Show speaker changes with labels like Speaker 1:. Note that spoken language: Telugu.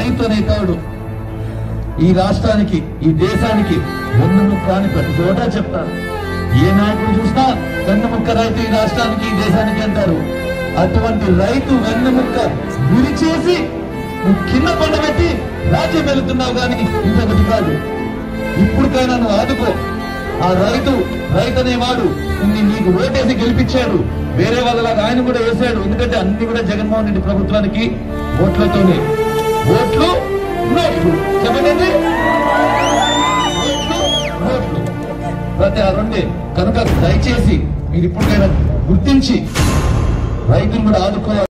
Speaker 1: రైతు అనేతాడు ఈ రాష్ట్రానికి ఈ దేశానికి వెన్నుముక్క అని ప్రతి చోట చెప్తారు ఏ నాయకుడు చూసినా వెన్నుముక్క రైతు ఈ రాష్ట్రానికి ఈ దేశానికి అంటారు అటువంటి రైతు వెన్నుముక్క గురి చేసి నువ్వు కింద పండబెట్టి రాజ్యం వెళుతున్నావు కానీ ఇంకొకటి కాదు ఇప్పటికైనా నువ్వు ఆదుకో ఆ రైతు రైతు అనేవాడు నిన్ను నీకు ఓటేసి గెలిపించాడు వేరే వాళ్ళలాగా ఆయన కూడా వేశాడు ఎందుకంటే అన్ని కూడా జగన్మోహన్ రెడ్డి ప్రభుత్వానికి ఓట్లతోనే ఓట్లు నోట్లు చెప్పండి ఓట్లు నోట్లు ప్రతి ఆ రెండే కనుక దయచేసి మీరు ఇప్పటికైనా గుర్తించి రైతులు కూడా ఆదుకోవాలి